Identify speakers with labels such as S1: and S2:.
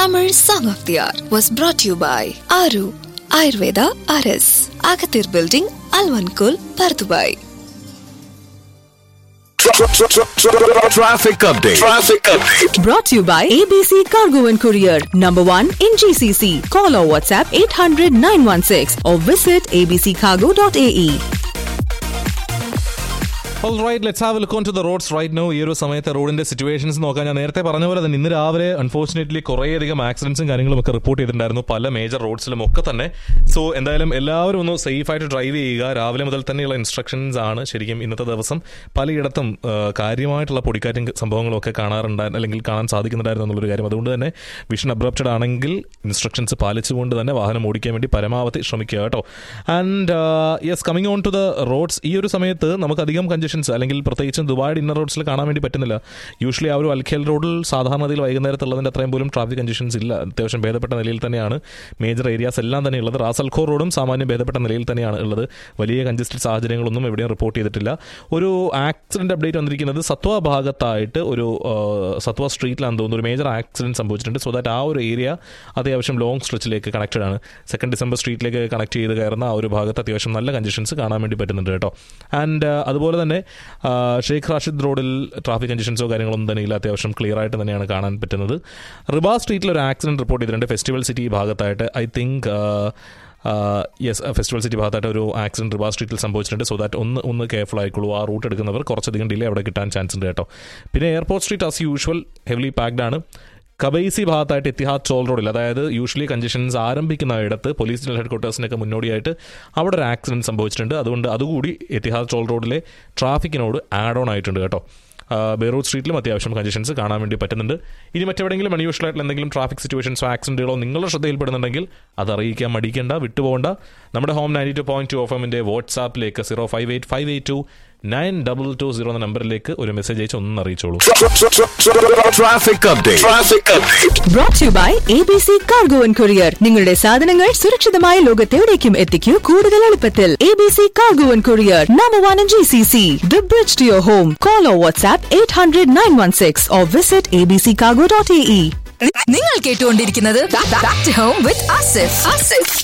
S1: Tamil Song of the Hour was brought to you by Aru Ayurveda RS, Agathir Building, Alvankul, Pardubai.
S2: Traffic update. Traffic update.
S3: Brought to you by ABC Cargo and Courier, number one in GCC. Call or WhatsApp 800 916 or visit abccargo.ae.
S4: Right let's have look on to the roads right no ഈ ഒരു സമയത്ത് റോഡിന്റെ situations നോക്കാൻ ഞാൻ നേരത്തെ പറഞ്ഞ പോലെ തന്നെ ഇന്ന് രാവിലെ അൺഫോർച്ചുനേറ്റ്ലി കുറേയധികം ആക്സിഡൻസും കാര്യങ്ങളും ഒക്കെ റിപ്പോർട്ട് ചെയ്തിട്ടുണ്ടായിരുന്നു പല മേജർ റോഡ്സിലും ഒക്കെ തന്നെ സോ എന്തായാലും എല്ലാവരും ഒന്ന് സേഫ് ആയിട്ട് ഡ്രൈവ് ചെയ്യുക രാവിലെ മുതൽ തന്നെയുള്ള ഇൻസ്ട്രക്ഷൻസ് ആണ് ശരിക്കും ഇന്നത്തെ ദിവസം പലയിടത്തും ആ, കാര്യമായിട്ടുള്ള പൊടിക്കാറ്റും സംഭവങ്ങളും ഒക്കെ കാണാറുണ്ടായിരുന്നു അല്ലെങ്കിൽ കാണാൻ സാധിക്കുന്നുണ്ടായിരുന്നു എന്നുള്ളൊരു കാര്യം അതുകൊണ്ട് തന്നെ വിഷൻ അബ്രപ്റ്റഡ് ആണെങ്കിൽ ഇൻസ്ട്രക്ഷൻസ് പാലിച്ചുകൊണ്ട് തന്നെ വാഹനം ഓടിക്കാൻ വേണ്ടി പരമാവധി ശ്രമിക്കുക കേട്ടോ and yes coming on to the roads ഈ ഒരു സമയത്ത് നമുക്ക് അധികം കഞ്ചഷൻസ് അല്ലെങ്കിൽ പ്രത്യേകിച്ചും ദുബായ് ഇന്നർ റോഡ്സിൽ കാണാൻ വേണ്ടി പറ്റുന്നില്ല യൂഷ്വലി ആ ഒരു അൽഖേൽ റോഡിൽ സാധാരണയിൽ വൈകുന്നേരത്തുള്ളതിൻ്റെ അത്രയും പോലും ട്രാഫിക് കഞ്ചഷൻസ് ഇല്ല അത്യാവശ്യം ഭേദപ്പെട്ട നിലയിൽ തന്നെയാണ് മേജർ ഏരിയാസ് എല്ലാം തന്നെ ഉള്ളത് റാസൽഖോർ റോഡും സാമാന്യം ഭേദപ്പെട്ട നിലയിൽ തന്നെയാണ് ഉള്ളത് വലിയ കഞ്ചസ്റ്റഡ് സാഹചര്യങ്ങളൊന്നും എവിടെയും റിപ്പോർട്ട് ചെയ്തിട്ടില്ല ഒരു ആക്സിഡന്റ് അപ്ഡേറ്റ് വന്നിരിക്കുന്നത് സത്വ ഭാഗത്തായിട്ട് ഒരു ആ, സത്വ സ്ട്രീറ്റിലാണെന്ന് തോന്നുന്നു ഒരു മേജർ ആക്സിഡന്റ് സംഭവിച്ചിട്ടുണ്ട് സോ ദാറ്റ് ആ ഒരു ഏരിയ അത്യാവശ്യം ലോങ് സ്ട്രെച്ചിലേക്ക് കണക്റ്റഡ് ആണ് സെക്കൻഡ് ഡിസംബർ സ്ട്രീറ്റിലേക്ക് കണക്ട് ചെയ്ത് കയറുന്ന ആ ഒരു ഭാഗത്ത് അത്യാവശ്യം നല്ല കഞ്ചഷൻസ് കാണാൻ വേണ്ടി പറ്റുന്നുണ്ട് കേട്ടോ ആൻഡ് അതുപോലെ തന്നെ ആ, ഷെയ്ഖ് റാഷിദ് റോഡിൽ ട്രാഫിക് കഞ്ചഷൻസോ കാര്യങ്ങളൊന്നും തന്നെ ഇല്ല അത്യാവശ്യം ക്ലിയർ ആയിട്ട് തന്നെയാണ് കാണാൻ പറ്റുന്നത് റിബാ സ്ട്രീറ്റിൽ ഒരു ആക്സിഡന്റ് റിപ്പോർട്ട് ചെയ്തിട്ടുണ്ട് ഫെസ്റ്റിവൽ സിറ്റി ഭാഗത്തായിട്ട് I think yes festival city ഭാഗത്തായിട്ട് ഒരു ആക്സിഡന്റ് റിബാ സ്ട്രീറ്റിൽ സംഭവിച്ചിട്ടുണ്ട് സോ ദാറ്റ് ഒന്ന് ഒന്ന് കെയർഫുൾ ആയിക്കോളൂ ആ റൂട്ട് എടുക്കുന്നവർ കുറച്ചധികം ഡിലേ അവിടെ കിട്ടാൻ ചാൻസ് ഉണ്ട് കേട്ടോ പിന്നെ airport street as usual heavily packed ആണ് കബൈസി ഭാഗത്തായിട്ട് എത്തിഹാദ് ചോൾ റോഡിൽ അതായത് യൂഷ്വലി കഞ്ചഷൻസ് ആരംഭിക്കുന്ന ഇടത്ത് പോലീസ് ജനറൽ ഹെഡ് ക്വാർട്ടേഴ്സിനൊക്കെ മുന്നോടിയായിട്ട് അവിടെ ഒരു ആക്സിഡന്റ് സംഭവിച്ചിട്ടുണ്ട് അതുകൊണ്ട് അതുകൂടി എത്തിഹാദ് ചോൾ റോഡിലെ ട്രാഫിക്കിനോട് ആഡ് ഓൺ ആയിട്ടുണ്ട് കേട്ടോ ബെയ്റൂട്ട് സ്ട്രീറ്റിലും അത്യാവശ്യം കഞ്ചഷൻസ് കാണാൻ വേണ്ടി പറ്റുന്നുണ്ട് ഇനി മറ്റെവിടെയെങ്കിലും അൺയൂഷ്വൽ ആയിട്ടുള്ള എന്തെങ്കിലും ട്രാഫിക് സിറ്റുവേഷൻസോ ആക്സിഡന്റുകളോ നിങ്ങളുടെ ശ്രദ്ധയിൽപ്പെടുന്നുണ്ടെങ്കിൽ അത് അറിയിക്കാൻ മടിക്കേണ്ട വിട്ടുപോകണ്ട നമ്മുടെ home ninety two point two of എമ്മിൻ്റെ വാട്സാപ്പിലേക്ക് zero five eight five eight two nine double two zero എന്ന നമ്പറിലേക്ക് ഒരു മെസ്സേജ് അയച്ച് ഒന്ന് അറിയിച്ചോളൂ
S2: Traffic update. Traffic update.
S3: Brought to you by ABC Cargo and Courier. നിങ്ങളുടെ സാധനങ്ങൾ സുരക്ഷിതമായ ലോകത്തെവിടേക്കും എത്തിക്കൂ കൂടുതൽ എളുപ്പത്തിൽ ABC Cargo and Courier, number one in GCC. The bridge to your home. Call or WhatsApp 800 916 or visit abccargo.ae.
S1: നിങ്ങൾ കേട്ടുകൊണ്ടിരിക്കുന്നത് back to home with Asif Asif